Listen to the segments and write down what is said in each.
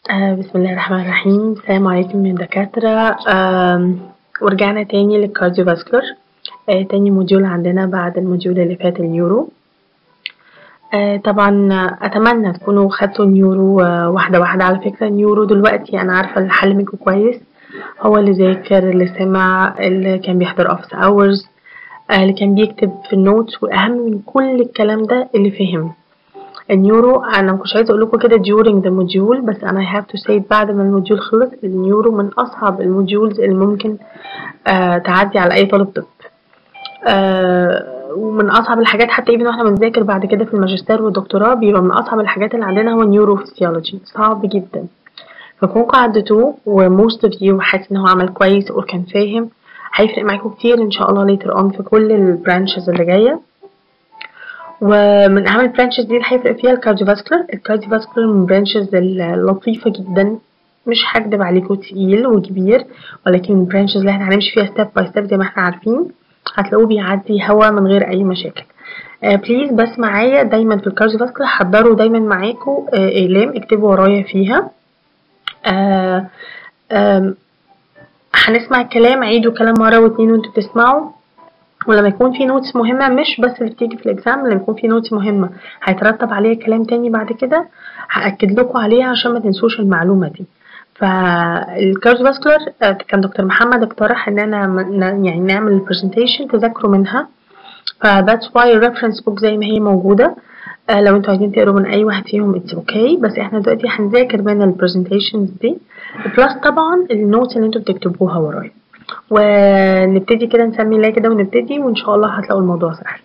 آه بسم الله الرحمن الرحيم السلام عليكم من دكاترة آم، ورجعنا تاني للكارديوفاسكولار آه تاني موديول عندنا بعد الموديول اللي فات النيورو آه طبعا أتمنى تكونوا خدتوا النيورو آه واحدة واحدة على فكرة النيورو دلوقتي أنا عارفة اللي حل منكم كويس هو اللي ذاكر اللي سمع اللي كان بيحضر office hours آه اللي كان بيكتب في النوتس وأهم من كل الكلام ده اللي فهم النيورو انا مكنتش عايزه اقول لكم كده during the module بس انا I have to say بعد ما الموديول خلص النيورو من اصعب الموديولز اللي ممكن آه تعدي على اي طالب طب آه ومن اصعب الحاجات حتى even واحنا بنذاكر بعد كده في الماجستير والدكتوراه بيبقى من اصعب الحاجات اللي عندنا هو النيوروفيسيولوجي صعب جدا فكونكم عدتوه وموست اوف يو حاسس ان هو عمل كويس وكان فاهم هيفرق معاكم كتير ان شاء الله later on في كل البرانشز اللي جايه ومن اهم البرانشز دي اللي هيفرق فيها الكارديوفاسكولار الكارديوفاسكولار من البرانشز اللطيفه جدا مش هكدب عليكم تقيل وكبير ولكن من البرانشز اللي احنا هنمشي فيها ستيب باي ستيب زي ما احنا عارفين هتلاقوه بيعدي هوا من غير اي مشاكل آه بليز بس معايا دايما في الكارديوفاسكولار حضروا دايما معاكم آه اقلام اكتبوا ورايا فيها آه آه هنسمع الكلام عيدوا كلام مرة واتنين وانتوا بتسمعوا ولما يكون في نوتس مهمة مش بس اللي بتيجي في الإكزام لما يكون في نوتس مهمة هيترتب عليها كلام تاني بعد كده هأكد لكم عليها عشان ما تنسوش المعلومة دي فالكارديوفاسكولار كان دكتور محمد اقترح ان انا يعني نعمل البرزنتيشن تذاكروا منها ف that's why الريفرنس بوك زي ما هي موجودة آه لو انتوا عايزين تقروا من اي واحد فيهم اتس اوكي okay. بس احنا دلوقتي هنذاكر من البرزنتيشنز دي بلس طبعا النوتس اللي انتوا بتكتبوها ورايا ونبتدي كده نسمي الله كده ونبتدي وان شاء الله هتلاقوا الموضوع سهل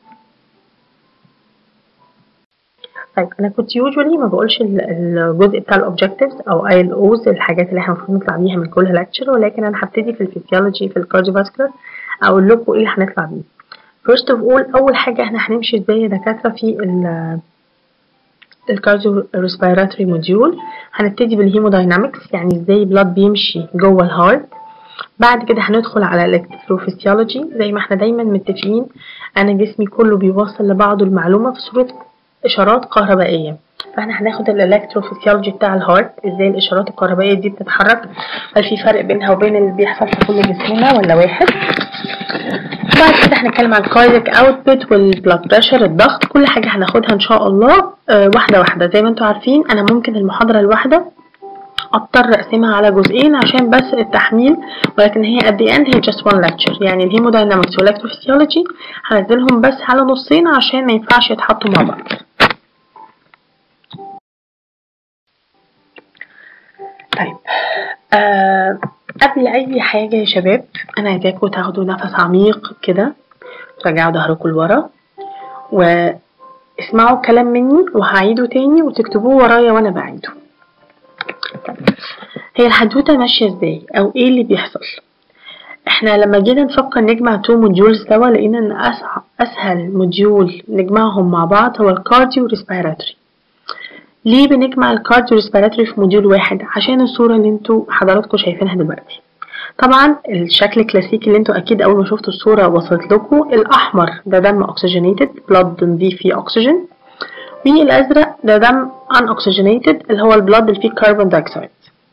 طيب انا كنت يوجوالي ما بقولش الجزء بتاع الاوبجكتيفز او اي الاوز الحاجات اللي احنا المفروض نطلع بيها من كل لكتشر ولكن انا هبتدي في الفيسيولوجي في الكارديوفاسكولار اقول لكم ايه اللي هنطلع بيه first of all اول حاجه احنا هنمشي ازاي يا دكاتره في ال الكارديو ريسبيراتوري موديول هنبتدي بالهيموداينامكس يعني ازاي بلاد بيمشي جوه الهارت بعد كده هندخل على الالكتروفيسيولوجي زي ما احنا دايما متفقين انا جسمي كله بيوصل لبعضه المعلومه في صوره اشارات كهربائيه فاحنا هناخد الالكتروفيسيولوجي بتاع الهارت ازاي الاشارات الكهربائيه دي بتتحرك هل في فرق بينها وبين اللي بيحصل في كل جسمنا ولا واحد بعد كده هنتكلم عن الكارديك اوتبوت والبلاد بريشر الضغط كل حاجه هناخدها ان شاء الله أه واحده واحده زي ما انتم عارفين انا ممكن المحاضره الواحده اضطر اقسمها على جزئين عشان بس التحميل ولكن هي at the end هي just one lecture يعني الهيموداينامكس والالكتروفيسيولوجي هنزلهم بس على نصين عشان ما ينفعش يتحطوا مع بعض طيب آه قبل اي حاجة يا شباب انا عايزاكم تاخدوا نفس عميق كده ترجعوا ظهركم لورا واسمعوا الكلام مني وهعيده تاني وتكتبوه ورايا وانا بعيده هي الحدوته ماشيه ازاي او ايه اللي بيحصل احنا لما جينا نفكر نجمع تو موديولز سوا لقينا ان أسع... اسهل موديول نجمعهم مع بعض هو الكارديو ريسبيراتوري ليه بنجمع الكارديو ريسبيراتوري في موديول واحد عشان الصوره اللي انتوا حضراتكم شايفينها دلوقتي طبعا الشكل الكلاسيكي اللي انتوا اكيد اول ما شفتوا الصوره وصلت لكم الاحمر ده دم اوكسجينيتد بلاد نضيف فيه اكسجين والازرق ده دم ان اوكسجينيتد اللي هو البلاد اللي فيه كربون دايوكسيد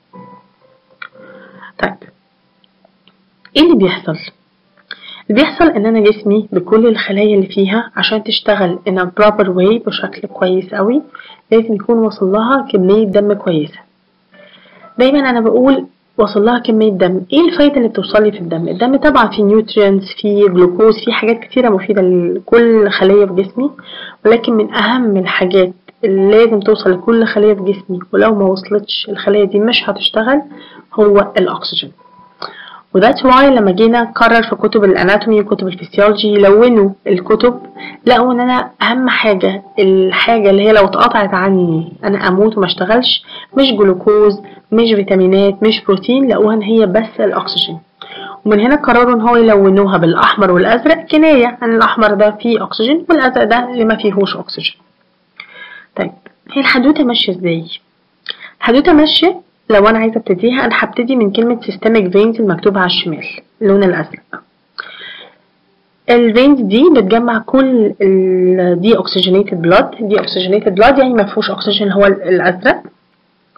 طيب ايه اللي بيحصل اللي بيحصل ان انا جسمي بكل الخلايا اللي فيها عشان تشتغل in a proper way بشكل كويس قوي لازم يكون وصل لها كمية دم كويسة دايما انا بقول وصل لها كمية دم ايه الفايدة اللي بتوصل لي في الدم الدم طبعا فيه نيوترينز فيه جلوكوز فيه حاجات كتيرة مفيدة لكل خلية في جسمي ولكن من اهم الحاجات اللي لازم توصل لكل خلية في جسمي ولو ما وصلتش الخلية دي مش هتشتغل هو الأكسجين وذاتس واي لما جينا نقرر في كتب الاناتومي وكتب الفسيولوجي يلونوا الكتب لقوا ان انا اهم حاجه الحاجه اللي هي لو اتقطعت عني انا اموت وما اشتغلش مش جلوكوز مش فيتامينات مش بروتين لقوها ان هي بس الاكسجين ومن هنا قرروا ان هو يلونوها بالاحمر والازرق كنايه عن الاحمر ده فيه اكسجين والازرق ده اللي ما فيهوش اكسجين طيب هي الحدوته ماشيه ازاي الحدوته ماشيه لو انا عايزه ابتديها انا هبتدي من كلمه systemic veins المكتوبه على الشمال اللون الازرق الفينز دي بتجمع كل الدي اوكسجينيتد بلاد دي اوكسجينيتد بلاد يعني ما فيهوش اكسجين هو الازرق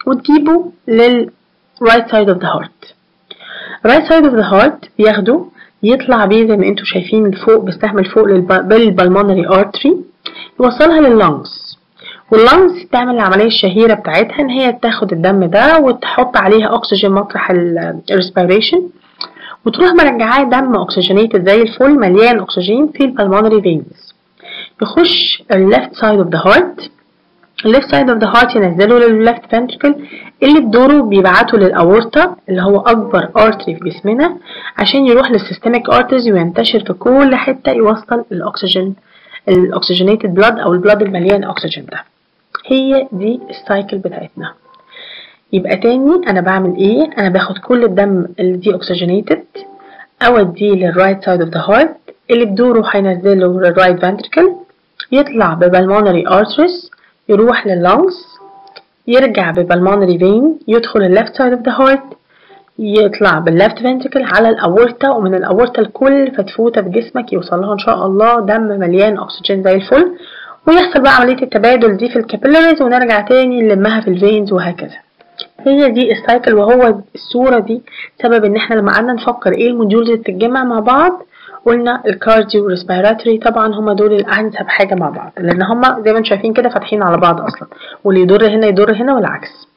وتجيبه لل right side of the heart right side of the heart بياخده يطلع بيه زي ما انتم شايفين من فوق بيستحمل فوق بالبلمونري artery يوصلها لللنجز واللنجز تعمل العملية الشهيرة بتاعتها ان هي تاخد الدم ده وتحط عليها اكسجين مطرح الريسبيريشن وتروح مرجعاه دم اوكسجينيتد زي الفل مليان اكسجين في البلمونري فينز يخش الليفت سايد اوف ذا هارت الليفت سايد اوف ذا هارت ينزله للليفت فنتركل اللي بدوره بيبعته للاورطه اللي هو اكبر ارتري في جسمنا عشان يروح للسيستميك ارترز وينتشر في كل حته يوصل الاكسجين الاكسجينيتد بلاد او البلاد المليان اكسجين ده هي دي السايكل بتاعتنا يبقى تاني انا بعمل ايه انا باخد كل الدم اللي دي اوكسجينيتد اوديه للرايت سايد اوف ذا هارت اللي بدوره هينزله للرايت فنتركل يطلع ببلمونري ارتريز يروح لللونجز يرجع ببلمونري فين يدخل الليفت سايد اوف ذا هارت يطلع بالليفت فنتركل على الاورتا ومن الاورتا لكل فتفوته في جسمك يوصل لها ان شاء الله دم مليان اكسجين زي الفل ويحصل بقى عمليه التبادل دي في الكابيلاريز ونرجع تاني نلمها في الفينز وهكذا هي دي السايكل وهو الصورة دي سبب ان احنا لما قعدنا نفكر ايه الموديولز اللي بتتجمع مع بعض قلنا الكارديو والريسبيراتوري طبعا هما دول الانسب حاجة مع بعض لان هما زي ما انتم شايفين كده فاتحين على بعض اصلا واللي يضر هنا يضر هنا والعكس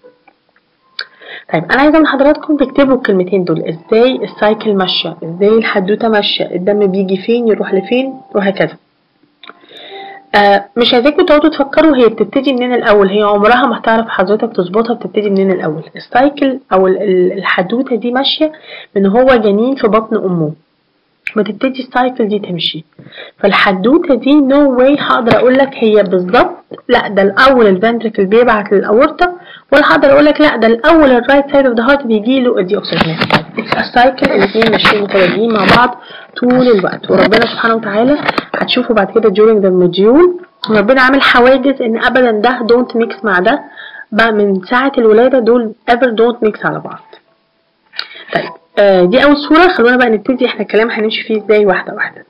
طيب انا عايزه من حضراتكم تكتبوا الكلمتين دول ازاي السايكل ماشيه ازاي الحدوته ماشيه الدم بيجي فين يروح لفين وهكذا آه مش عايزاكم تقعدوا تفكروا هي بتبتدي منين الاول هي عمرها ما هتعرف حضرتك تظبطها بتبتدي منين الاول السايكل او الحدوته دي ماشيه من هو جنين في بطن امه ما تبتدي السايكل دي تمشي فالحدوته دي نو no واي هقدر اقول لك هي بالظبط لا ده الاول الفنتركل بيبعت للاورطه ولا هقدر اقول لك لا ده الاول الرايت سايد اوف ذا هارت بيجي له الدي اوكسجينات السايكل الاثنين ماشيين متوازيين مع بعض طول الوقت وربنا سبحانه وتعالى هتشوفوا بعد كده during the module ربنا عامل حواجز ان ابدا ده دونت ميكس مع ده بقى من ساعه الولاده دول ever دونت ميكس على بعض طيب آه دي اول صوره خلونا بقى نبتدي احنا الكلام هنمشي فيه ازاي واحده واحده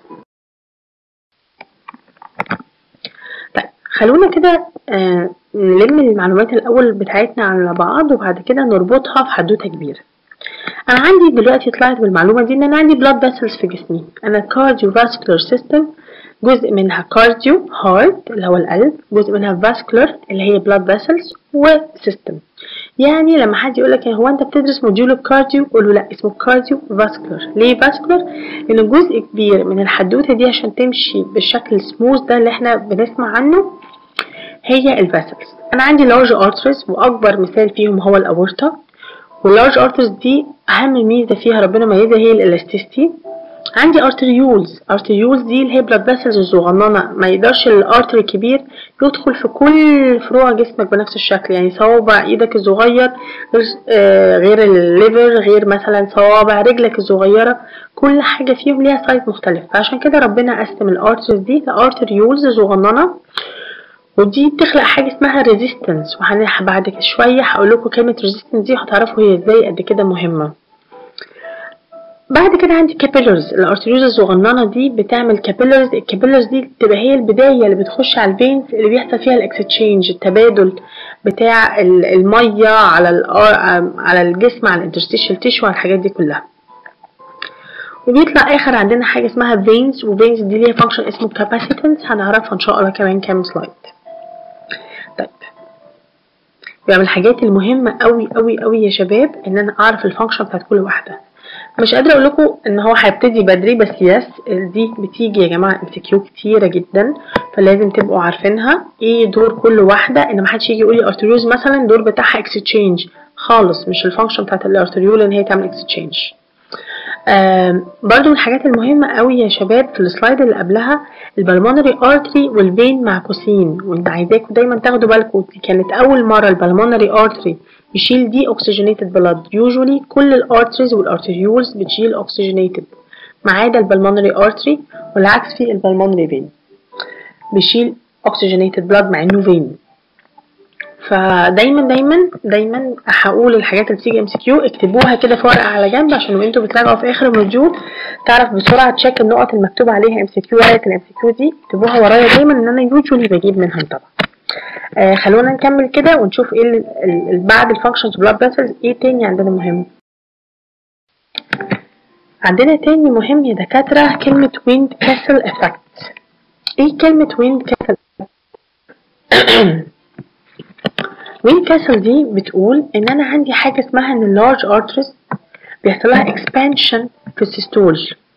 طيب خلونا كده آه نلم المعلومات الاول بتاعتنا على بعض وبعد كده نربطها في حدوته كبيره انا عندي دلوقتي طلعت بالمعلومه دي ان انا عندي blood vessels في جسمي انا cardiovascular system جزء منها كارديو هارت اللي هو القلب جزء منها فاسكولار اللي هي blood vessels وسيستم يعني لما حد يقول لك هو انت بتدرس موديول الكارديو قول له لا اسمه كارديو فاسكولار ليه فاسكولار لان جزء كبير من الحدوته دي عشان تمشي بالشكل السموث ده اللي احنا بنسمع عنه هي الفاسلز انا عندي لارج ارتريز واكبر مثال فيهم هو الاورطه واللارج ارتريز دي اهم ميزه فيها ربنا ميزها هي الالاستيستي عندي ارتريولز ارتريولز دي اللي هي بلاد فاسلز الصغننه ما يقدرش الارتري الكبير يدخل في كل فروع جسمك بنفس الشكل يعني صوابع ايدك الصغير غير, آه غير الليفر غير مثلا صوابع رجلك الصغيره كل حاجه فيهم ليها سايز مختلف فعشان كده ربنا قسم الارتريز دي لارتريولز صغننه ودي بتخلق حاجه اسمها ريزيستنس وبعد شويه هقول لكم كلمه ريزيستنس دي هتعرفوا هي ازاي قد كده مهمه بعد كده عندي كابيلرز الارتريوز الصغننه دي بتعمل كابيلرز الكابيلرز دي بتبقى هي البدايه اللي بتخش على الفينز اللي بيحصل فيها الاكستشينج التبادل بتاع الميه على على الجسم على الانترستيشال تيشو على الحاجات دي كلها وبيطلع اخر عندنا حاجه اسمها فينز وفينز دي ليها فانكشن اسمه كاباسيتنس هنعرفها ان شاء الله كمان كام سلايد طيب يبقى من الحاجات المهمه قوي قوي قوي يا شباب ان انا اعرف الفانكشن بتاعت كل واحده مش قادره اقول لكم ان هو هيبتدي بدري بس يس دي بتيجي يا جماعه ام كيو كتيره جدا فلازم تبقوا عارفينها ايه دور كل واحده ان محدش يجي يقول لي ارتريوز مثلا الدور بتاعها اكستشينج خالص مش الفانكشن بتاعت الارتريول ان هي تعمل اكستشينج برضو من الحاجات المهمة قوي يا شباب في السلايد اللي قبلها البلمونري ارتري والفين معكوسين وانت عايزاكم دايما تاخدوا بالكم دي كانت اول مرة البلمونري ارتري يشيل دي اوكسجينيتد بلاد يوجولي كل الارتريز والارتريولز بتشيل اوكسجينيتد ما عدا البلمونري ارتري والعكس في البلمونري فين بيشيل اوكسجينيتد بلاد مع انه فين فدايما دايما دايما هقول الحاجات اللي بتيجي ام سي كيو اكتبوها كده في ورقه على جنب عشان وانتوا بتراجعوا في اخر الموجود تعرف بسرعه تشيك النقط المكتوب عليها ام سي كيو ورقه الام سي كيو دي اكتبوها ورايا دايما ان انا يوجولي بجيب منها طبعا آه خلونا نكمل كده ونشوف ايه ال- ال- ال- بعد الفانكشنز بلاد فيسلز ايه تاني عندنا مهم عندنا تاني مهم يا دكاترة كلمة ويند كاسل افكت ايه كلمة ويند كاسل ويند كاسل دي بتقول ان انا عندي حاجة اسمها ان اللارج ارتريز بيحصل لها expansion في السيستول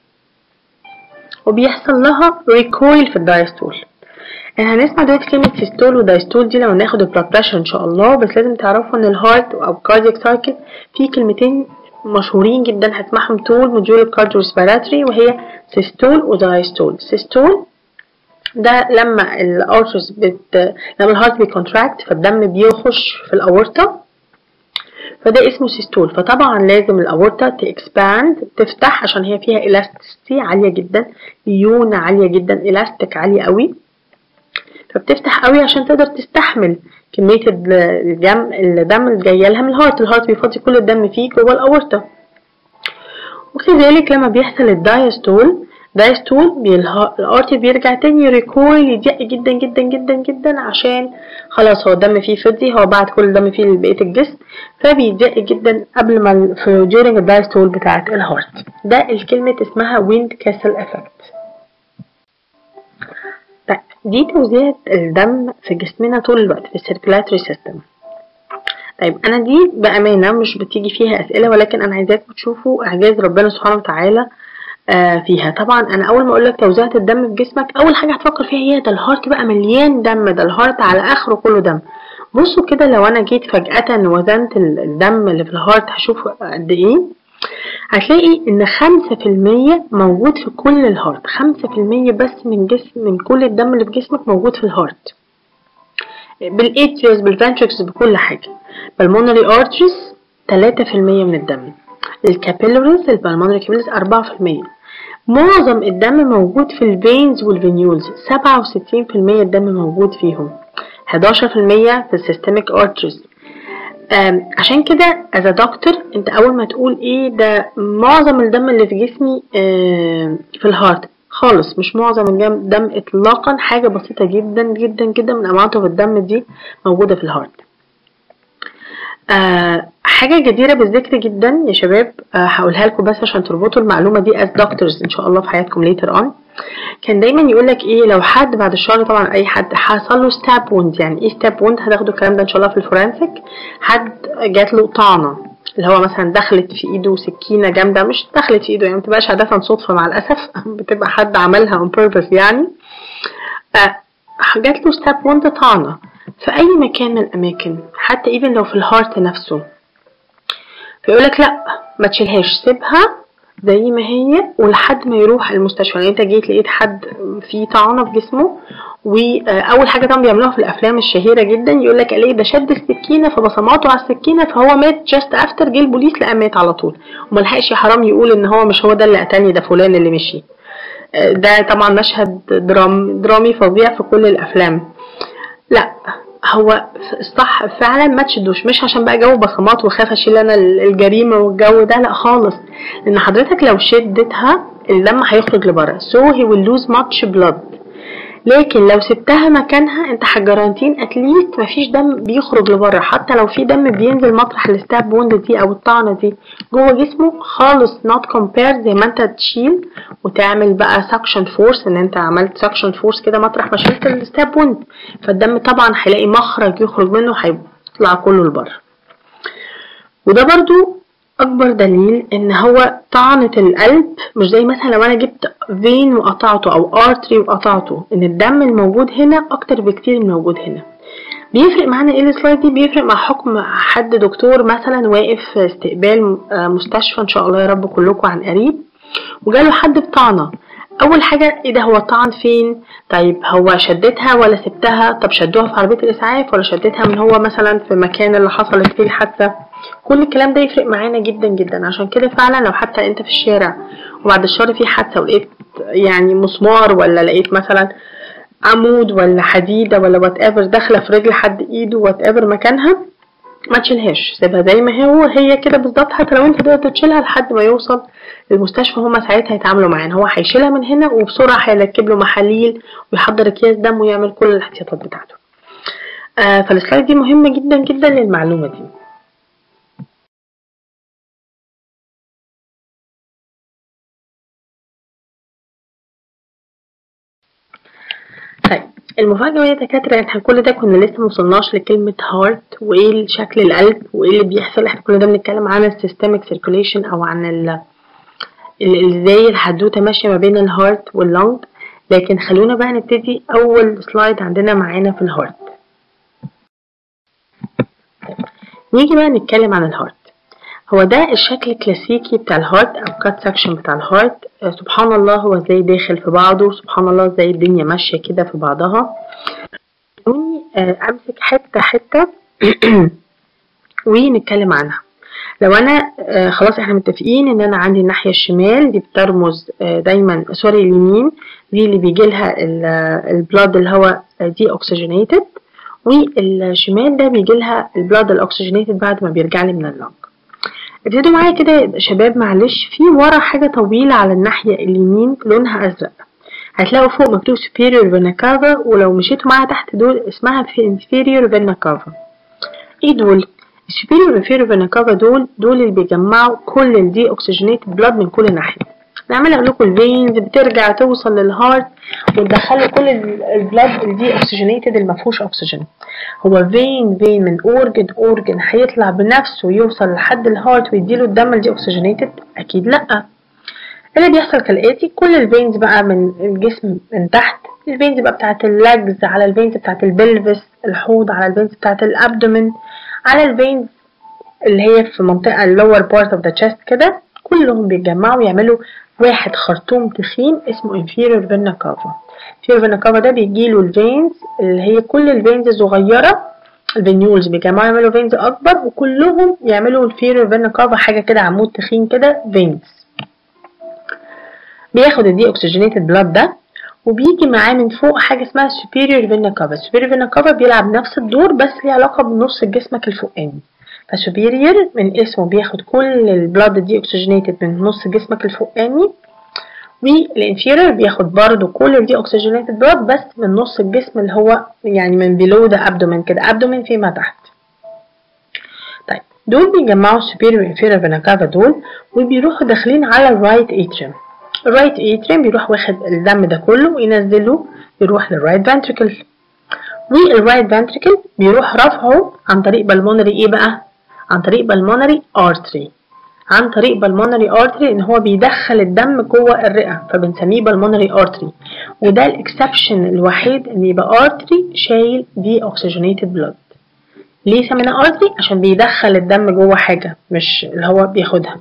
وبيحصل لها ريكويل في الدايستول احنا هنسمع دلوقتي كلمة سيستول ودايستول دي لما ناخد البلاد بريشر ان شاء الله بس لازم تعرفوا ان الهارت او كاردياك سايكل في كلمتين مشهورين جدا هتسمعهم طول موديول الكارديو ريسبيراتوري وهي سيستول ودايستول سيستول ده لما الارترز بت لما الهارت بيكونتراكت فالدم بيخش في الاورطه فده اسمه سيستول فطبعا لازم الاورطه تكسباند تفتح عشان هي فيها الاستيسيتي عاليه جدا ليونه عاليه جدا الاستيك عاليه قوي فبتفتح قوي عشان تقدر تستحمل كمية الدم الدم اللي جاية لها من الهارت الهارت بيفضي كل الدم فيه جوه الأورطة وكذلك لما بيحصل الدايستول دايستول الارتي بيرجع تاني ريكويل يضيق جدا جدا جدا جدا عشان خلاص هو الدم فيه فضي هو بعت كل الدم فيه لبقية الجسم فبيضيق جدا قبل ما ال- في during الدايستول بتاعة الهارت ده الكلمة اسمها ويند كاسل افكت طيب دي توزيع الدم في جسمنا طول الوقت في السيركولاتري سيستم طيب انا دي بامانه مش بتيجي فيها اسئله ولكن انا عايزاكم تشوفوا اعجاز ربنا سبحانه وتعالى آه فيها طبعا انا اول ما اقول لك توزيعة الدم في جسمك اول حاجه هتفكر فيها هي ده الهارت بقى مليان دم ده الهارت على اخره كله دم بصوا كده لو انا جيت فجأة وزنت ال- الدم اللي في الهارت هشوف قد ايه هتلاقي ان خمسة في المية موجود في كل الهارت خمسة في المية بس من جسم من كل الدم اللي في جسمك موجود في الهارت بالاتريوس بالفنتريكس بكل حاجة بالمونري ارتريز تلاتة في المية من الدم الكابيلاريز البلمونري كابيلاريز أربعة في المية معظم الدم موجود في الفينز والفينيولز سبعة وستين في المية الدم موجود فيهم حداشر في المية في السيستميك ارتريز آم، عشان كده as a doctor انت اول ما تقول ايه ده معظم الدم اللي في جسمي آم، في الهارت خالص مش معظم الجم- الدم اطلاقا حاجة بسيطة جدا جدا جدا من اماونت اوف الدم دي موجودة في الهارت آه حاجة جديرة بالذكر جدا يا شباب آه هقولها لكم بس عشان تربطوا المعلومة دي as doctors ان شاء الله في حياتكم later on كان دايما يقول لك ايه لو حد بعد الشر طبعا اي حد حصل له ستاب ووند يعني ايه ستاب ووند هتاخدوا الكلام ده ان شاء الله في الفورنسيك حد جات له طعنه اللي هو مثلا دخلت في ايده سكينه جامده مش دخلت في ايده يعني ما بتبقاش عاده صدفه مع الاسف بتبقى حد عملها on purpose يعني آه، جات له ستاب ووند طعنه في اي مكان من الاماكن حتى ايفن لو في الهارت نفسه فيقول لك لا ما تشيلهاش سيبها زي ما هي ولحد ما يروح المستشفى يعني انت جيت لقيت حد فيه طعنه في جسمه واول حاجه طبعا بيعملوها في الافلام الشهيره جدا يقول لك الاقي ده شد السكينه فبصماته على السكينه فهو مات جاست افتر جه البوليس لقى مات على طول وملحقش يا حرام يقول ان هو مش هو ده اللي قتلني ده فلان اللي مشي آه، ده طبعا مشهد درام درامي فظيع في كل الافلام لا هو الصح فعلا ما تشدوش مش عشان بقى جو بصمات وخاف اشيل انا الجريمه والجو ده لا خالص لان حضرتك لو شدتها الدم هيخرج لبره so he will lose much blood لكن لو سبتها مكانها انت هتجرانتين اتليست مفيش دم بيخرج لبره حتى لو في دم بينزل مطرح الستاب ووند دي او الطعنه دي جوه جسمه خالص not compared زي ما انت تشيل وتعمل بقى suction force ان انت عملت suction force كده مطرح ما شلت الستاب ووند فالدم طبعا هيلاقي مخرج يخرج منه هيطلع كله لبره وده برضو اكبر دليل ان هو طعنة القلب مش زي مثلا لو انا جبت فين وقطعته او ارتري وقطعته ان الدم الموجود هنا اكتر بكتير من الموجود هنا بيفرق معانا ايه السلايد دي بيفرق مع حكم حد دكتور مثلا واقف في استقبال آه، مستشفى ان شاء الله يا رب كلكم عن قريب وجاله حد بطعنة اول حاجة ايه ده هو طعن فين طيب هو شدتها ولا سبتها طب شدوها في عربية الاسعاف ولا شدتها من هو مثلا في المكان اللي حصلت فيه الحادثة كل الكلام ده يفرق معانا جدا جدا عشان كده فعلا لو حتى انت في الشارع وبعد الشر في حادثة ولقيت يعني مسمار ولا لقيت مثلا عمود ولا حديدة ولا وات ايفر داخلة في رجل حد ايده وات ايفر مكانها ما تشيلهاش سيبها زي ما هو هي كده بالظبط حتى لو انت تقدر تشيلها لحد ما يوصل المستشفى هما ساعتها يتعاملوا معاه هو هيشيلها من هنا وبسرعة هيركب له محاليل ويحضر اكياس دم ويعمل كل الاحتياطات بتاعته آه فالسلايد دي مهمة جدا جدا للمعلومة دي طيب المفاجأة يا دكاترة احنا كل ده كنا لسه موصلناش لكلمة هارت وايه شكل القلب وايه اللي بيحصل احنا كل ده بنتكلم عن السيستميك سيركوليشن او عن ال ازاي الحدوتة ماشية ما بين الهارت واللنج لكن خلونا بقى نبتدي اول سلايد عندنا معانا في الهارت نيجي بقى نتكلم عن الهارت هو ده الشكل الكلاسيكي بتاع الهارت او كات سكشن بتاع الهارت آه سبحان الله هو ازاي داخل في بعضه سبحان الله ازاي الدنيا ماشيه كده في بعضها خلوني آه امسك حته حته ونتكلم عنها لو انا آه خلاص احنا متفقين ان انا عندي الناحيه الشمال دي بترمز دايما سوري اليمين دي اللي بيجي لها البلاد اللي هو دي اوكسجينيتد والشمال ده بيجي لها البلاد الاكسجينيتد بعد ما بيرجع لي من اللنج ابتدوا معايا كده يا شباب معلش في ورا حاجة طويلة على الناحية اليمين لونها أزرق هتلاقوا فوق مكتوب superior vena cava ولو مشيتوا معاها تحت دول اسمها inferior vena cava ايه دول؟ superior inferior vena cava دول دول اللي بيجمعوا كل الدي oxygenated blood من كل ناحية نعمل اقول لكم الفينز بترجع توصل للهارت وتدخلوا كل البلاد الدي اوكسجينيتد اللي ما فيهوش اكسجين هو فين فين من اورجن اورجن هيطلع بنفسه ويوصل لحد الهارت ويديله الدم الدي اوكسجينيتد اكيد لا اللي بيحصل كالاتي كل الفينز بقى من الجسم من تحت الفينز بقى بتاعت اللاجز على الفينز بتاعت البلفس الحوض على الفينز بتاعت الابدومن على الفينز اللي هي في منطقة اللور بارت اوف ذا chest كده كلهم بيتجمعوا ويعملوا واحد خرطوم تخين اسمه inferior vena cava inferior vena cava ده بيجيله الفينز اللي هي كل الفينز الصغيرة الفينيولز بيجمعوا يعملوا فينز أكبر وكلهم يعملوا inferior vena cava حاجة كده عمود تخين كده فينز بياخد الدي اوكسجينيتد بلاد ده وبيجي معاه من فوق حاجة اسمها superior vena cava superior vena cava بيلعب نفس الدور بس ليه علاقة بنص جسمك الفوقاني فسوبيريور من اسمه بياخد كل البلاد دي اوكسجينيتد من نص جسمك الفوقاني والانفيريور بياخد برضو كل الدي اوكسجينيتد بلاد بس من نص الجسم اللي هو يعني من بيلو ده ابدومين كده ابدومين فيما تحت طيب دول بيجمعوا السوبيريور انفيريور فينا كافا دول وبيروحوا داخلين على الرايت اتريوم الرايت اتريوم بيروح واخد الدم ده كله وينزله يروح للرايت فانتريكل والرايت فانتريكل بيروح رفعه عن طريق بالمونري ايه بقى عن طريق بالمونري ارتري عن طريق بالمونري ارتري ان هو بيدخل الدم جوه الرئه فبنسميه بالمونري ارتري وده الاكسبشن الوحيد ان يبقى ارتري شايل دي اوكسجينيتد بلود ليه سميناه ارتري عشان بيدخل الدم جوه حاجه مش اللي هو بياخدها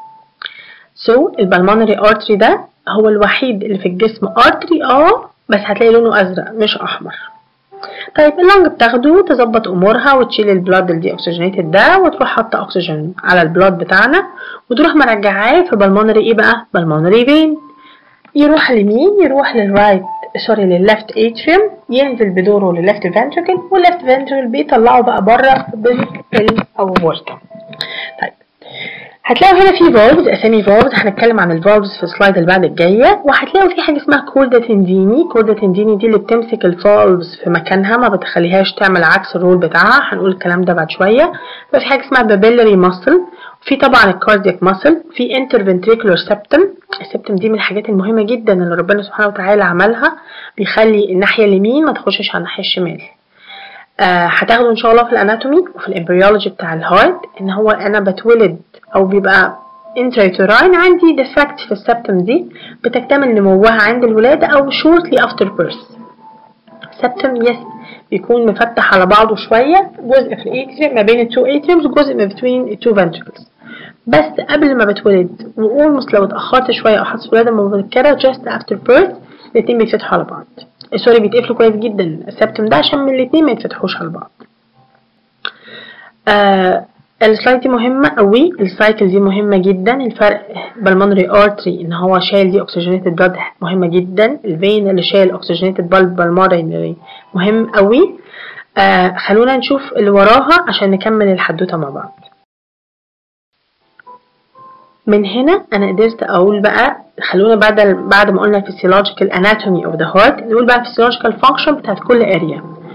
سو so, البالمونري ارتري ده هو الوحيد اللي في الجسم ارتري اه بس هتلاقي لونه ازرق مش احمر طيب اللنج بتاخده تظبط امورها وتشيل البلاد الدي اوكسجينيتد ده وتروح حاطه اكسجين على البلاد بتاعنا وتروح مرجعاه في بالمونري ايه بقى بالمونري فين يروح اليمين يروح للرايت سوري للليفت اتريوم ينزل بدوره للليفت فنتركل والليفت فنتركل بيطلعه بقى بره بالاورتا طيب هتلاقوا هنا في فالفز اسامي فالفز هنتكلم عن الفالفز في السلايد اللي بعد الجايه وهتلاقوا في حاجه اسمها كوردا تنديني كوردا تنديني دي اللي بتمسك الفالفز في مكانها ما بتخليهاش تعمل عكس الرول بتاعها هنقول الكلام ده بعد شويه في حاجه اسمها بابيلري ماسل في طبعا الكاردياك ماسل في انترفنتريكولار سبتم السبتم دي من الحاجات المهمه جدا اللي ربنا سبحانه وتعالى عملها بيخلي الناحيه اليمين ما تخشش على الناحيه الشمال هتاخدوا ان شاء الله في الاناتومي وفي الامبريولوجي بتاع الهارت ان هو انا بتولد او بيبقى intrauterine عندي defect في السبتم دي بتكتمل نموها عند الولادة أو shortly after birth سبتم يس بيكون مفتح على بعضه شوية جزء في الاتريوم ما بين التو اتريومز وجزء ما between التو ventricles بس قبل ما بتولد وأولموست لو اتأخرت شوية أو حصلت ولادة مبكرة just after birth الاتنين بيتفتحوا على بعض سوري بيتقفلوا كويس جدا السبتم ده عشان من الاتنين ما يتفتحوش على بعض آه السلايد دي مهمة قوي السايكل دي مهمة جدا الفرق بالمونري ارتري ان هو شايل دي اوكسجينيتد بلاد مهمة جدا الفين اللي شايل اوكسجينيتد بلاد بالمونري مهم قوي آه خلونا نشوف اللي وراها عشان نكمل الحدوتة مع بعض من هنا انا قدرت اقول بقى خلونا بعد بعد ما قلنا physiological anatomy of the heart نقول بقى physiological function بتاعت كل اريا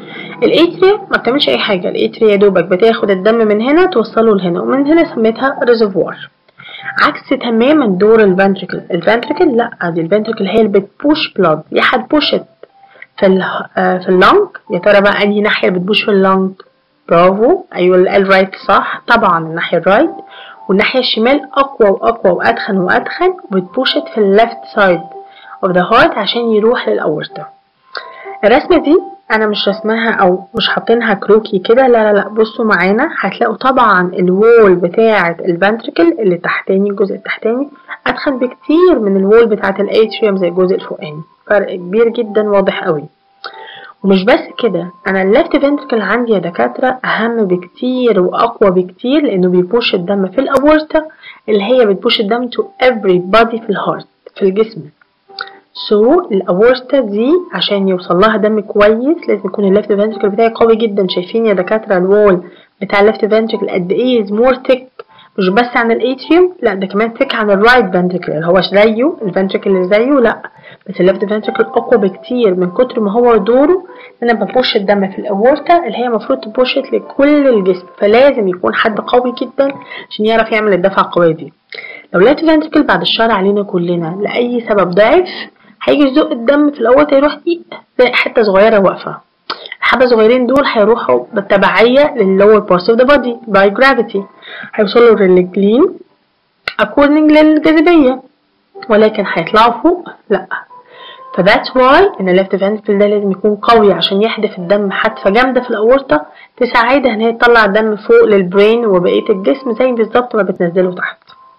الاتريا ما بتعملش اي حاجه الاتريا يا دوبك بتاخد الدم من هنا توصله لهنا ومن هنا سميتها ريزرفوار عكس تماما دور الفنتريكل الفنتريكل لا دي الفنتريكل هي اللي بتبوش بلاد يا هتبوشت في ال في اللنج يا ترى بقى انهي ناحيه اللي بتبوش في اللنج برافو ايوه الرايت صح طبعا الناحيه الرايت والناحيه الشمال اقوى واقوى وادخن وادخن وبتبوشت في الليفت سايد اوف ذا هارت عشان يروح للاورطه الرسمه دي انا مش رسمها او مش حاطينها كروكي كده لا لا لا بصوا معانا هتلاقوا طبعا الوول بتاعه الفنتريكل اللي تحتاني الجزء التحتاني اتخن بكتير من الوول بتاعه الاتريوم زي الجزء الفوقاني فرق كبير جدا واضح قوي ومش بس كده انا الليفت فنتريكل عندي يا دكاتره اهم بكتير واقوى بكتير لانه بيبوش الدم في الاورطه اللي هي بتبوش الدم to everybody في الهارت في الجسم سو so, الاورطه دي عشان يوصل لها دم كويس لازم يكون الليفت فنتريكل بتاعي قوي جدا شايفين يا دكاتره الوول بتاع الليفت فنتريكل قد ايه از مور ثيك مش بس عن الاتريوم لا ده كمان ثيك عن الرايت فنتريكل اللي هو زيه الفنتريكل اللي زيه لا بس الليفت فنتريكل اقوى بكتير من كتر ما هو دوره ان انا ببوش الدم في الاورطه اللي هي المفروض تبوشت لكل الجسم فلازم يكون حد قوي جدا عشان يعرف يعمل الدفعه القويه دي لو الليفت فنتريكل بعد الشر علينا كلنا لاي سبب ضعف هيجي يزق الدم في الاول يروح زي حته صغيره واقفه الحبه الصغيرين دول هيروحوا بالتبعيه للlower parts of the body by gravity هيوصلوا للرجلين according للجاذبيه ولكن هيطلعوا فوق لا فذاتس واي ان الليفت فنتريكل ده لازم يكون قوي عشان يحدف الدم حدفه جامده في الاورطه تساعدها ان هي تطلع الدم فوق للبرين وبقيه الجسم زي بالظبط ما بتنزله تحت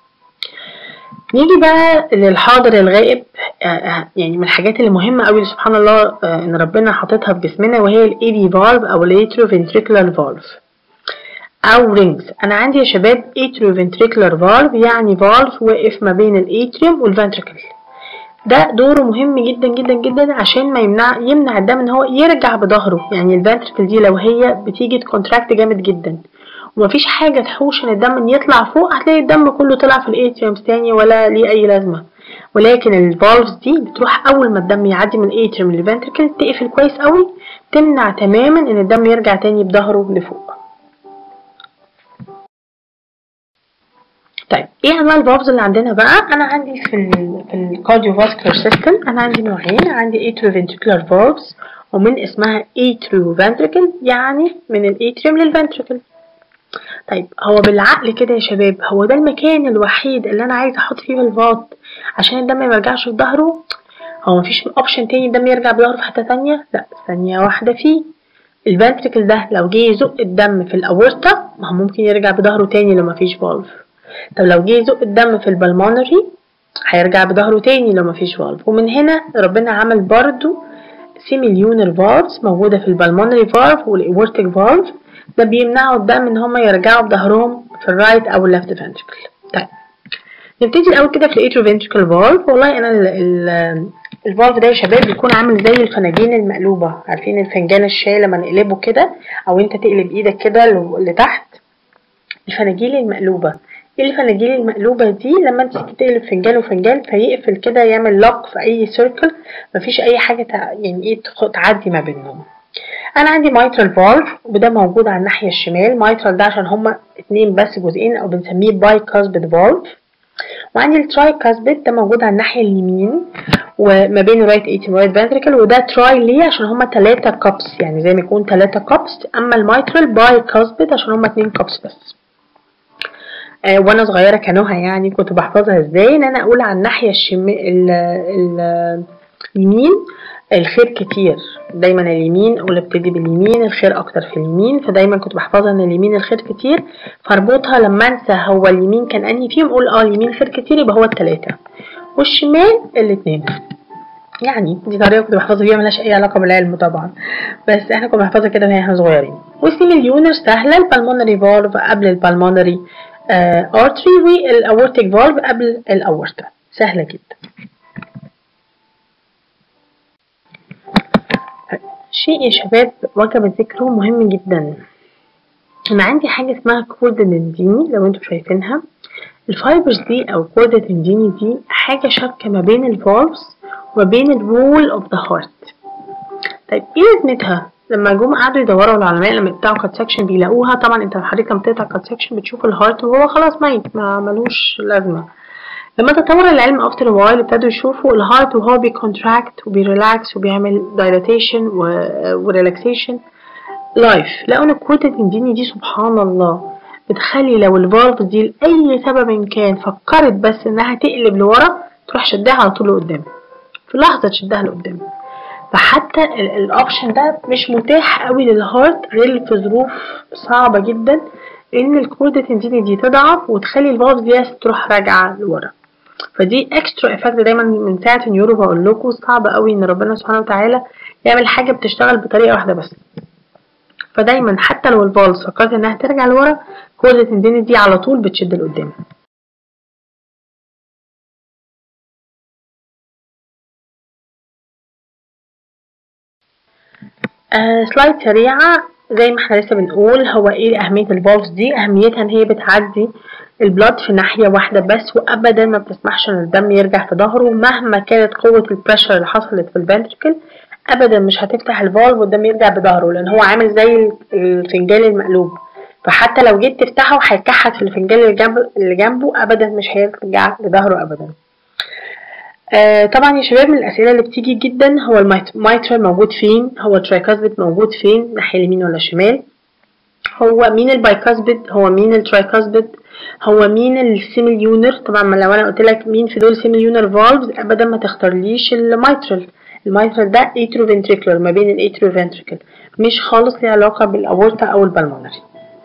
نيجي بقى للحاضر الغائب يعني من الحاجات اللي مهمة قوي سبحان الله ان ربنا حاططها في جسمنا وهي الاي بي فالف او الاتروفنتريكولار فالف او رينجز انا عندي يا شباب اتروفنتريكولار فالف يعني فالف واقف ما بين الاتريوم والفنتريكل ده دوره مهم جدا جدا جدا عشان ما يمنع يمنع الدم ان هو يرجع بظهره يعني الفنتريكل دي لو هي بتيجي تكونتراكت جامد جدا ومفيش حاجة تحوش ان الدم يطلع فوق هتلاقي الدم كله طلع في الاتريومز تاني ولا ليه اي لازمة ولكن الفالفز دي بتروح اول ما الدم يعدي من الاتريوم للفنتريكل تقفل كويس قوي تمنع تماما ان الدم يرجع تاني بظهره لفوق طيب ايه انواع الفالفز اللي عندنا بقى انا عندي في ال في الكارديوفاسكولار سيستم انا عندي نوعين عندي اتروفنتريكولار فالفز ومن اسمها اتروفنتريكل يعني من الاتريوم للفنتريكل طيب هو بالعقل كده يا شباب هو ده المكان الوحيد اللي انا عايزه احط فيه الفاط عشان الدم ما يرجعش في ظهره هو مفيش اوبشن تاني الدم يرجع بظهره في حته تانية لا ثانيه واحده فيه الفنتريكل ده لو جه يزق الدم في الاورطه ما هو ممكن يرجع بظهره تاني لو مفيش فالف طب لو جه يزق الدم في البلمونري هيرجع بظهره تاني لو مفيش فالف ومن هنا ربنا عمل برضو سيميليونر فالفز موجوده في البلمونري فالف والاورتيك فالف ده بيمنعوا الدم ان هما يرجعوا بظهرهم في الرايت او الليفت فنتريكل طيب نبتدي الاول كده في الاتروفنتريكل فالف والله انا الفالف ده يا شباب بيكون عامل زي الفناجين المقلوبه عارفين الفنجان الشاي لما نقلبه كده او انت تقلب ايدك كده لتحت الفناجيل المقلوبه ايه الفناجيل المقلوبة دي لما انت تيجي تقلب فنجان وفنجان فيقفل كده يعمل لوك في اي سيركل مفيش اي حاجة يعني ايه تعدي ما بينهم انا عندي مايترال فالف وده موجود على الناحيه الشمال مايترال ده عشان هما اتنين بس جزئين او بنسميه باي كاسبيد فالف وعندي التراي كاسبيد ده موجود على الناحيه اليمين وما بين رايت ايتين ورايت فنتريكل وده تراي ليه عشان هما تلاتة كابس يعني زي ما يكون تلاتة كابس اما المايترال باي كاسبيد عشان هما اتنين كابس بس آه وانا صغيره كانوها يعني كنت بحفظها ازاي ان انا اقول على الناحيه الشمال اليمين الخير كتير دايما اليمين اقول ابتدي باليمين الخير اكتر في اليمين فدايما كنت بحفظها ان اليمين الخير كتير فاربطها لما انسى هو اليمين كان انهي فيهم اقول اه اليمين خير كتير يبقى هو التلاتة والشمال الاتنين يعني دي طريقه كنت بحفظها فيها ملهاش اي علاقه بالعلم طبعا بس احنا كنا بنحفظها كده وهي احنا صغيرين والسيميليونر سهله البلمونري فالف قبل البلمونري ارتري والاورتيك فالف قبل الاورتا سهله جدا شيء يا شباب وجب ذكره مهم جدا انا عندي حاجه اسمها كوردا تنديني لو انتم شايفينها الفايبرز دي او كوردا تنديني دي حاجه شبكه ما بين الفالفز وما بين الوول اوف ذا هارت طيب ايه لازمتها لما جم قعدوا يدوروا العلماء لما يقطعوا كات سكشن بيلاقوها طبعا انت حضرتك لما بتقطع كات سكشن بتشوف الهارت وهو خلاص ميت ما ملوش لازمه لما تطور العلم افتر وايل ابتدوا يشوفوا الهارت وهو بيكونتراكت وبيريلاكس وبيعمل دايلاتيشن وريلاكسيشن لايف لقوا ان الكوتا تنديني دي سبحان الله بتخلي لو الفالف دي لاي سبب كان فكرت بس انها تقلب لورا تروح شدها على طول لقدام في لحظه تشدها لقدام فحتى الاوبشن ده مش متاح قوي للهارت غير في ظروف صعبه جدا ان الكوردا تنديني دي تضعف وتخلي الفالف دي تروح راجعه لورا فدي اكسترا افكت دايما من ساعه النيورو بقول لكم صعب قوي ان ربنا سبحانه وتعالى يعمل حاجه بتشتغل بطريقه واحده بس فدايما حتى لو الفالس فكرت انها ترجع لورا كوردا تنديني دي على طول بتشد لقدام آه سلايد سريعة زي ما احنا لسه بنقول هو ايه أهمية الفالفز دي أهميتها ان هي بتعدي البلاد في ناحية واحدة بس وأبدا ما بتسمحش ان الدم يرجع في ظهره مهما كانت قوة البريشر اللي حصلت في الفنتركل أبدا مش هتفتح الفالف والدم يرجع بظهره لأن هو عامل زي الفنجان المقلوب فحتى لو جيت تفتحه هيكحت في الفنجان اللي جنبه, اللي جنبه أبدا مش هيرجع لظهره أبدا آه طبعا يا شباب من الأسئلة اللي بتيجي جدا هو الميترال موجود فين هو الترايكاسبيد موجود فين ناحية اليمين ولا الشمال هو مين البايكاسبيد هو مين الترايكاسبيد هو مين السيميليونر طبعا لو انا قلت لك مين في دول سيميليونر فالفز ابدا ما تختارليش الميترال الميترال ده اتروفنتريكولر ما بين الاتروفنتريكل مش خالص ليه علاقة بالاورتا او البلمونري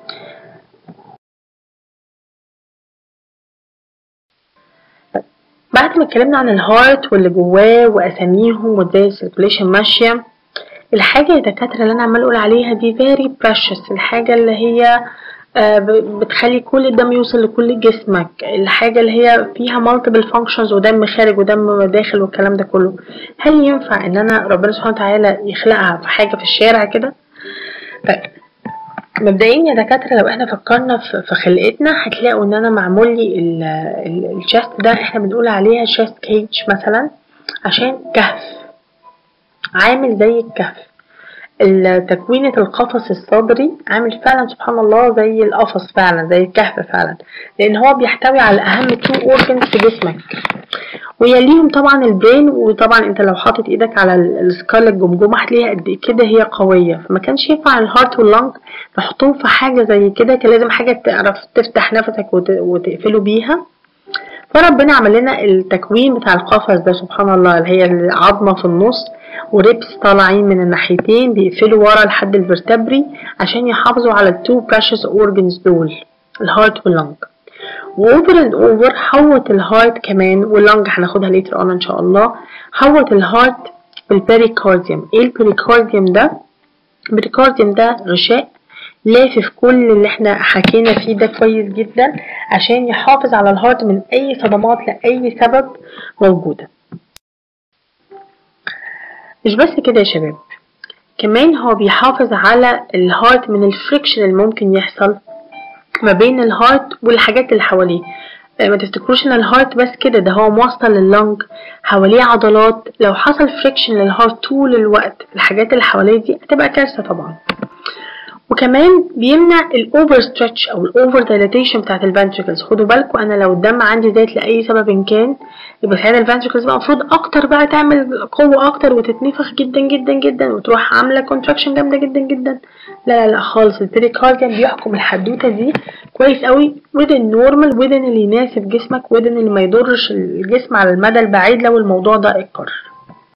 بعد ما اتكلمنا عن الهارت واللي جواه واساميهم وازاي السيركوليشن ماشيه الحاجه يا دكاتره اللي انا عمال اقول عليها دي فيري بريشس الحاجه اللي هي بتخلي كل الدم يوصل لكل جسمك الحاجة اللي هي فيها multiple functions ودم خارج ودم داخل والكلام ده كله هل ينفع ان انا ربنا سبحانه وتعالى يخلقها في حاجة في الشارع كده طيب مبدئيا يا دكاترة لو احنا فكرنا في خلقتنا هتلاقوا ان انا معمول لي الشاست ده احنا بنقول عليها شاست كيج مثلا عشان كهف عامل زي الكهف تكوينة القفص الصدري عامل فعلا سبحان الله زي القفص فعلا زي الكهف فعلا لان هو بيحتوي على اهم تو اورجنز في جسمك ويليهم طبعا البرين وطبعا انت لو حاطط ايدك على السكال الجمجمة هتلاقيها قد كده هي قوية فما كانش ينفع الهارت واللنج نحطهم في حاجة زي كده كان لازم حاجة تعرف تفتح نفسك وتقفله بيها فربنا عمل لنا التكوين بتاع القفص ده سبحان الله اللي هي العظمة في النص وريبس طالعين من الناحيتين بيقفلوا ورا لحد الفرتبري عشان يحافظوا على التو بريشس اورجنز دول الهارت واللنج واوفر اند اوفر حوت الهارت كمان واللنج هناخدها ليتر اون ان شاء الله حوت الهارت بالبريكارديوم ايه البريكارديوم ده البريكارديوم ده غشاء لافف كل اللي احنا حكينا فيه ده كويس جدا عشان يحافظ على الهارت من اي صدمات لاي سبب موجوده مش بس كده يا شباب كمان هو بيحافظ على الهارت من الفريكشن اللي ممكن يحصل ما بين الهارت والحاجات اللي حواليه ما تفتكروش ان الهارت بس كده ده هو موصل لللنج حواليه عضلات لو حصل فريكشن للهارت طول الوقت الحاجات اللي حواليه دي هتبقى كارثه طبعا وكمان بيمنع الاوفر ستريتش او الاوفر دايلاتيشن بتاعت الفنتريكلز خدوا بالكم انا لو الدم عندي زاد لاي سبب كان يبقى ساعتها الفنتريكلز بقى المفروض اكتر بقى تعمل قوه اكتر وتتنفخ جدا جدا جدا وتروح عامله كونتراكشن جامده جدا جدا لا لا لا خالص البريكارديوم بيحكم الحدوته دي كويس قوي within normal within اللي يناسب جسمك within اللي ما يضرش الجسم على المدى البعيد لو الموضوع ده اتكرر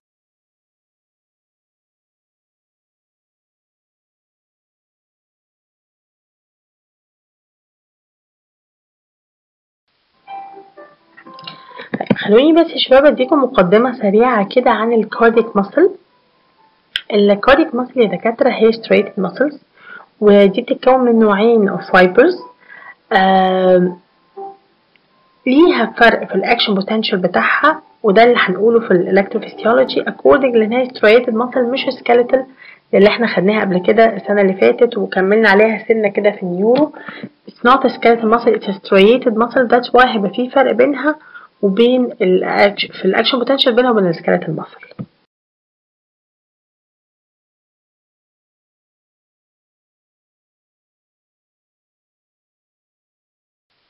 خلوني بس يا شباب اديكم مقدمة سريعة كده عن الكارديك ماسل الكارديك ماسل يا دكاترة هي ستريت ماسلز ودي بتتكون من نوعين اوف فايبرز ليها فرق في الاكشن بوتنشال بتاعها وده اللي هنقوله في الالكتروفيسيولوجي according لان هي ستريتد ماسل مش سكيلتال اللي احنا خدناها قبل كده السنة اللي فاتت وكملنا عليها سنة كده في النيورو it's not a skeletal muscle it's a striated muscle that's why هيبقى في فرق بينها وبين الأكش... في الاكشن بوتنشال بينها وبين السكيلتال ماسل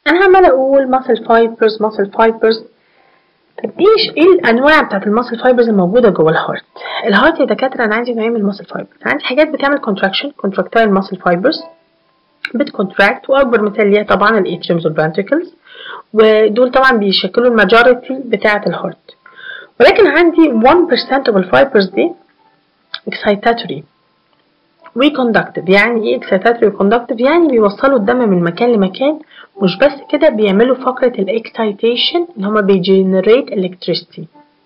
انا عماله اقول muscle fibers muscle fibers طب ايش ايه الانواع بتاعت الماسل فايبرز الموجوده جوه الهارت الهارت يا دكاتره انا عندي نوعين من الماسل فايبرز عندي حاجات بتعمل كونتراكشن كونتراكتايل ماسل فايبرز بتكونتراكت واكبر مثال ليها طبعا الاتريمز والفانتريكلز ودول طبعا بيشكلوا الماجوريتي بتاعه الهارت ولكن عندي 1% of الفايبرز دي excitatory وكوندكتيف يعني ايه excitatory وكوندكتيف يعني بيوصلوا الدم من مكان لمكان مش بس كده بيعملوا فقرة الاكسايتيشن اللي هما بيجنريت electricity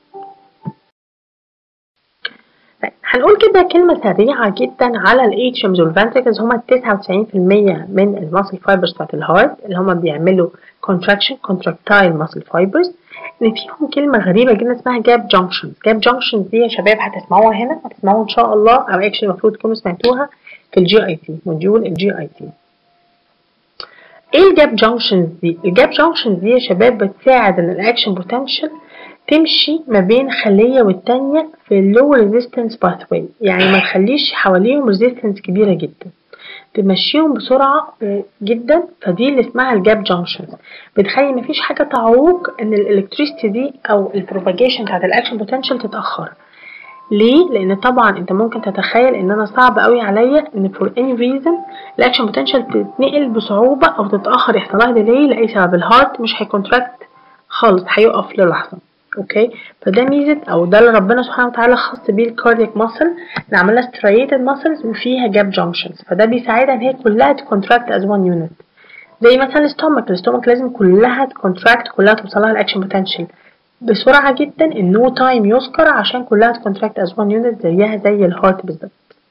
طيب هنقول كده كلمة سريعة جدا على الاتشمز والفانتريكلز هما 99% من الماسل فايبرز بتاعت الهارت اللي هما بيعملوا contraction contractile muscle fibers ان فيهم كلمة غريبة جدا اسمها جاب جانكشنز جاب جانكشنز دي يا شباب هتسمعوها هنا هتسمعوها ان شاء الله او اكشلي المفروض تكونوا سمعتوها في الجي اي تي موديول الجي اي تي ايه الجاب جانكشنز دي الجاب جانكشنز دي يا شباب بتساعد ان الاكشن بوتنشال تمشي ما بين خلية والتانية في اللو ريزيستنس باثواي يعني ما تخليش حواليهم ريزيستنس كبيرة جدا تمشيهم بسرعة جدا فدي اللي اسمها الجاب جانكشنز بتخلي مفيش حاجة تعوق ان الالكتريستي دي او البروباجيشن بتاعت الاكشن بوتنشال تتأخر ليه؟ لأن طبعا أنت ممكن تتخيل إن أنا صعب قوي عليا إن for any reason الأكشن بوتنشال تتنقل بصعوبة أو تتأخر يحصل لها ديلي لأي سبب الهارت مش هيكونتراكت خالص هيقف للحظة اوكي فده ميزه او ده اللي ربنا سبحانه وتعالى خص بيه الكاردياك ماسل اللي عملها ستريتد ماسلز وفيها جاب جانكشنز فده بيساعدها ان هي كلها تكونتراكت از وان يونت زي مثلا الاستومك الاستومك لازم كلها تكونتراكت كلها توصل لها الاكشن بوتنشال بسرعه جدا النو تايم يذكر عشان كلها تكونتراكت از وان يونت زيها زي الهارت بالظبط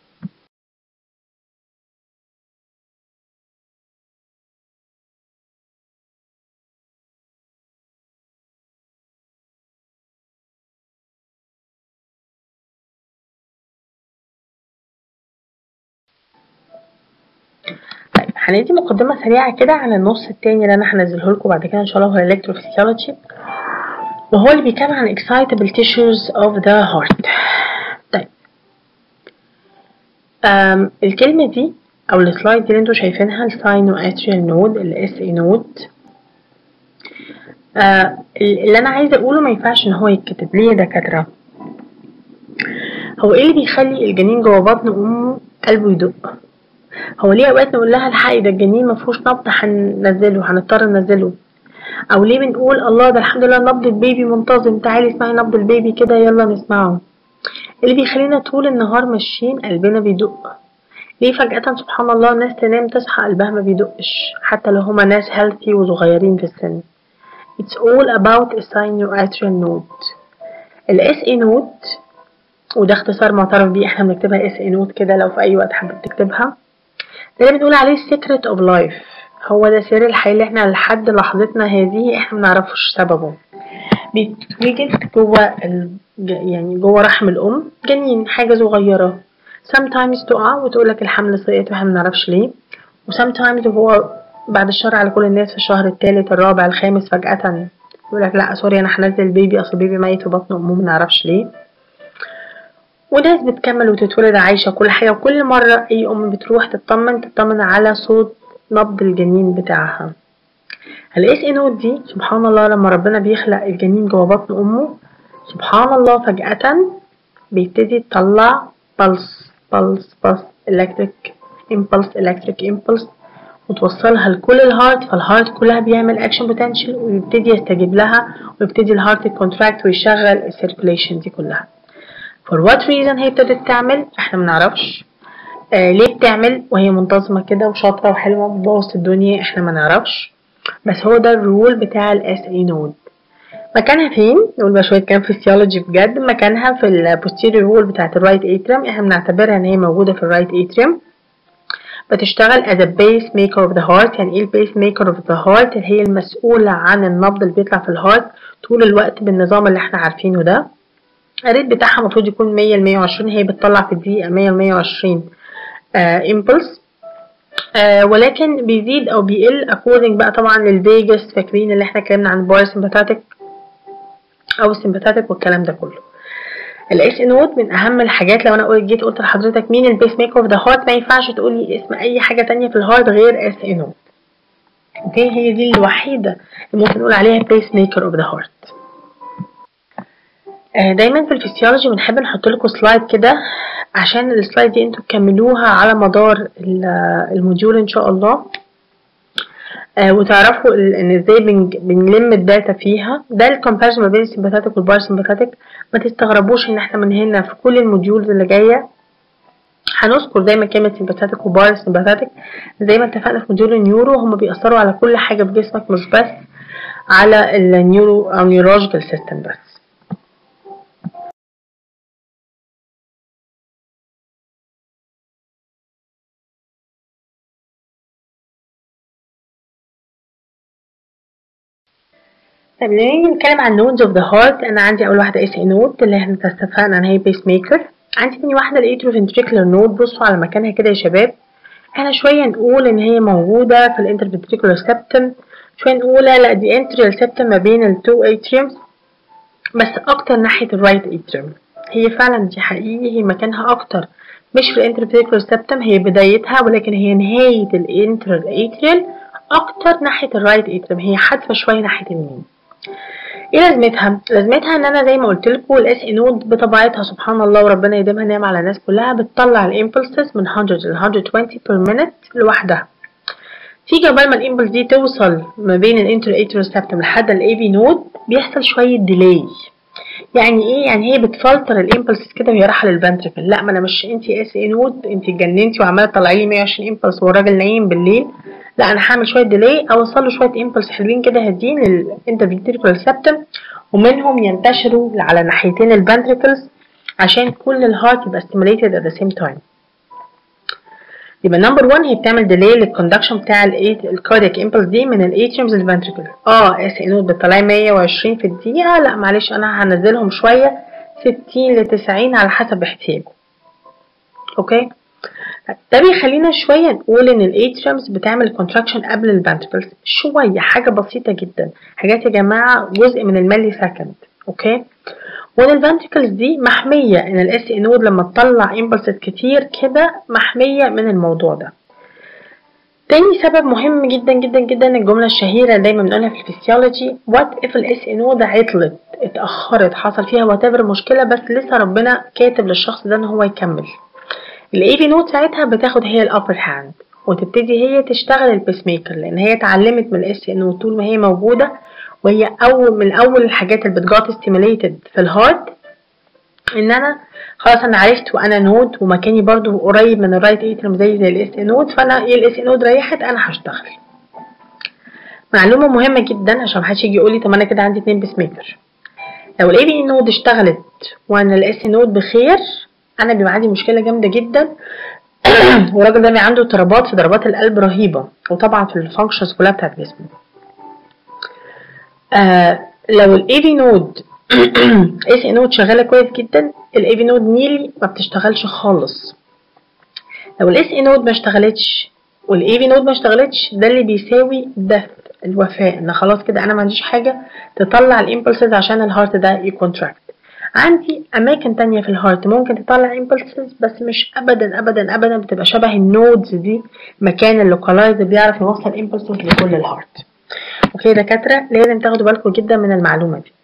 طيب هندي مقدمة سريعة كده عن النص التاني اللي أنا هنزله لكم بعد كده إن شاء الله هو الإلكتروفيسيولوجي وهو اللي بيتكلم عن excitable tissues of the heart طيب أم الكلمة دي أو السلايد دي اللي انتوا شايفينها الساينو اتريال نود الاس اي نود آه اللي أنا عايزة أقوله ما ينفعش إن هو يتكتب ليه يا دكاترة هو ايه اللي بيخلي الجنين جوه بطن أمه قلبه يدق هو ليه اوقات نقول لها الحقي ده الجنين ما فيهوش نبض هننزله هنضطر ننزله او ليه بنقول الله ده الحمد لله نبض البيبي منتظم تعالي اسمعي نبض البيبي كده يلا نسمعه اللي بيخلينا طول النهار ماشيين قلبنا بيدق ليه فجأة سبحان الله الناس تنام تصحى قلبها ما بيدقش حتى لو هما ناس healthy وصغيرين في السن It's all about a sinoatrial node ال SA node وده اختصار معترف بيه احنا بنكتبها SA node كده لو في اي وقت حابب تكتبها ده اللي بنقول عليه secret of life هو ده سر الحياة اللي احنا لحد لحظتنا هذه احنا منعرفش سببه بيتوجد جوه ال... يعني جوه رحم الأم جنين حاجة صغيرة sometimes تقع وتقولك الحمل سقط واحنا منعرفش ليه و sometimes وهو بعد الشر على كل الناس في الشهر الثالث الرابع الخامس فجأة يقولك لا سوري انا هنزل البيبي اصل البيبي ميت في بطن امه منعرفش ليه وناس بتكمل وتتولد عايشة كل حاجة وكل مرة أي أم بتروح تطمن تطمن على صوت نبض الجنين بتاعها الاس ان او دي سبحان الله لما ربنا بيخلق الجنين جوه بطن أمه سبحان الله فجأة بيبتدي يطلع بلس بلس بلس الكتريك امبلس الكتريك امبلس وتوصلها لكل الهارت فالهارت كلها بيعمل اكشن بوتنشال ويبتدي يستجيب لها ويبتدي الهارت يكونتراكت ويشغل السيركوليشن دي كلها for what reason هي ابتدت تعمل احنا منعرفش آه ليه بتعمل وهي منتظمة كده وشاطرة وحلوة وبتبوظ الدنيا احنا منعرفش بس هو ده الرول بتاع الاس اي نود مكانها فين نقول بقى شوية كلام فيسيولوجي بجد مكانها في البوستيريور وول بتاعت الرايت اتريم احنا بنعتبرها ان هي موجودة في الرايت اتريم بتشتغل as a base maker of the heart يعني ايه البيس maker of the heart اللي هي المسؤولة عن النبض اللي بيطلع في الهارت طول الوقت بالنظام اللي احنا عارفينه ده الريت بتاعها المفروض يكون 100 ل 120 هي بتطلع في الدقيقة 100 ل 120 امبلس آه ولكن بيزيد او بيقل according بقى طبعا للفيجاس فاكرين اللي احنا اتكلمنا عن الباراسمباتيك او السمباتيك والكلام ده كله الاس نود من اهم الحاجات لو انا جيت قلت لحضرتك مين البيس ميكر اوف ذا هارت ما ينفعش تقولي اسم اي حاجه تانية في الهارت غير اس نود اوكي هي دي الوحيده اللي ممكن نقول عليها بيس ميكر اوف ذا هارت دايما في الفسيولوجي بنحب نحط لكم سلايد كده عشان السلايد دي انتوا تكملوها على مدار الموديول ان شاء الله آه وتعرفوا ان ازاي بنلم الداتا فيها ده الكومباريزون ما بين السمباثيك والباراسمباثيك ما تستغربوش ان احنا من هنا في كل الموديولز اللي جايه هنذكر دايما كلمة سمباثيك وباراسمباثيك زي ما اتفقنا في موديول النيورو هم بيأثروا على كل حاجة في جسمك مش بس على النيورو أو نيورولوجيكال سيستم بس طيب لما نيجي نتكلم عن نودز اوف ذا هارت انا عندي اول واحده اس اي نود اللي احنا اتفقنا ان هي بيس ميكر عندي تاني واحده الاتروفنتريكولار نود بصوا على مكانها كده يا شباب احنا شويه نقول ان هي موجوده في الانترفنتريكولار سبتم شويه نقول لا دي انتريال سبتم ما بين التو اتريومز بس اكتر ناحيه الرايت اتريوم هي فعلا دي حقيقي هي مكانها اكتر مش في الانترفنتريكولار سبتم هي بدايتها ولكن هي نهايه الانترال اتريال اكتر ناحيه الرايت اتريوم هي حادفه شويه ناحيه اليمين ايه لازمتها لازمتها ان انا زي ما قلت لكم الاس اي نود بطبيعتها سبحان الله وربنا يديمها نعمه على الناس كلها بتطلع الامبلسز من 100 ل 120 per minute لوحدها تيجي قبل ما الامبلس دي توصل ما بين الانتر اتريال سبتم لحد الاي في نود بيحصل شويه ديلي يعني ايه يعني هي بتفلتر الامبلسز كده وهي رايحه للفنتركل لا ما انا مش انت اس اي نود انت اتجننتي وعماله تطلعي لي 120 امبلس والراجل نايم بالليل لا انا هعمل شويه ديلي اوصل له شويه امبلس حلوين كده هادين للانترفيتريكولار سبتم ومنهم ينتشروا على ناحيتين الفنتركلز عشان كل الهارت يبقى stimulated at the same time يبقى نمبر 1 هي بتعمل ديلي للكوندكشن بتاع الكاردياك امبلس دي من الاتريومز للفنتركل اه اس اي نود بتطلعي 120 في الدقيقه لا معلش انا هنزلهم شويه 60 ل 90 على حسب احتياجه اوكي ده بيخلينا شويه نقول ان الاتريومز بتعمل كونتراكشن قبل الفنتركلز شويه حاجه بسيطه جدا حاجات يا جماعه جزء من الملي سكند اوكي وان الفنتركلز دي محميه ان الاس اي نود لما تطلع امبلسات كتير كده محميه من الموضوع ده تاني سبب مهم جدا جدا جدا الجملة الشهيرة اللي دايما بنقولها في الفسيولوجي وات اف الاس اي نود عطلت اتأخرت حصل فيها وات مشكلة بس لسه ربنا كاتب للشخص ده ان هو يكمل الاي في نود ساعتها بتاخد هي الابر هاند وتبتدي هي تشتغل البيس ميكر لان هي اتعلمت من الاس اي نود طول ما هي موجوده وهي اول من اول الحاجات اللي بتجات ستيميليتد في الهارت ان انا خلاص انا عرفت وانا نود ومكاني برضو قريب من الرايت اتريوم زي زي الاس اي نود فانا ايه الاس اي نود ريحت انا هشتغل معلومه مهمه جدا عشان محدش يجي يقول لي طب انا كده عندي اتنين بيس ميكر لو الاي بي نود اشتغلت وانا الاس اي نود بخير انا بيبقى عندي مشكله جامده جدا والراجل ده عنده اضطرابات في ضربات القلب رهيبه وطبعا في الفانكشنز كلها بتاعت جسمه آه لو الاي في نود اس اي نود شغاله كويس جدا الاي في نود نيلي ما بتشتغلش خالص لو الاس اي نود ما اشتغلتش والاي في نود ما اشتغلتش ده اللي بيساوي ده الوفاء ان خلاص كده انا ما عنديش حاجه تطلع الامبلسز عشان الهارت ده يكونتراكت عندي اماكن تانية في الهارت ممكن تطلع امبلسز بس مش ابدا ابدا ابدا بتبقى شبه النودز دي مكان اللوكالايز بيعرف يوصل امبلسز لكل الهارت اوكي دكاتره لازم تاخدوا بالكم جدا من المعلومه دي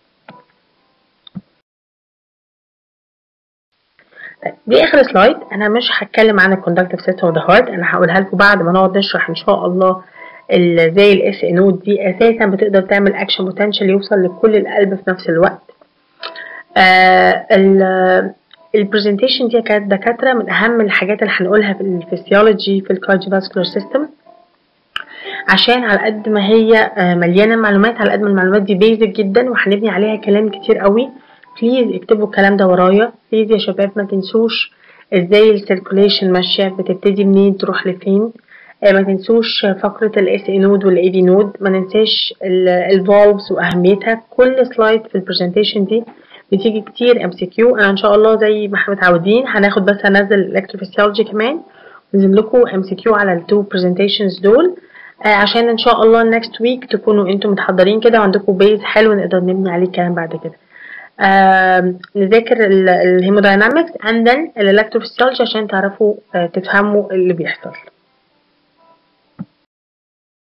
دي اخر سلايد انا مش هتكلم عن الكوندكتيف سيستم اوف ذا هارت انا هقولها لكم بعد ما نقعد نشرح ان شاء الله زي الاس اي نود دي اساسا بتقدر تعمل اكشن بوتنشال يوصل لكل القلب في نفس الوقت آه البرزنتيشن دي كانت دكاتره من اهم الحاجات اللي هنقولها في الفسيولوجي في الكارديوفاسكولار سيستم عشان على قد ما هي مليانه معلومات على قد ما المعلومات دي بيزك جدا وهنبني عليها كلام كتير قوي بليز اكتبوا الكلام ده ورايا بليز يا شباب ما تنسوش ازاي السيركوليشن ماشيه بتبتدي منين تروح لفين ما تنسوش فقرة الاس اي نود والاي في نود ما ننساش الفالفز واهميتها كل سلايد في البرزنتيشن دي بتيجي كتير ام سي كيو انا ان شاء الله زي ما احنا متعودين هناخد بس هنزل الكتروفيسيولوجي كمان ننزل لكم ام سي كيو على التو برزنتيشنز دول آه عشان ان شاء الله نكست ويك تكونوا انتم متحضرين كده وعندكم بيز حلو نقدر نبني عليه الكلام بعد كده آه نذاكر الهيموداينامكس اند ذن الالكتروفيسيولوجي عشان تعرفوا آه تفهموا اللي بيحصل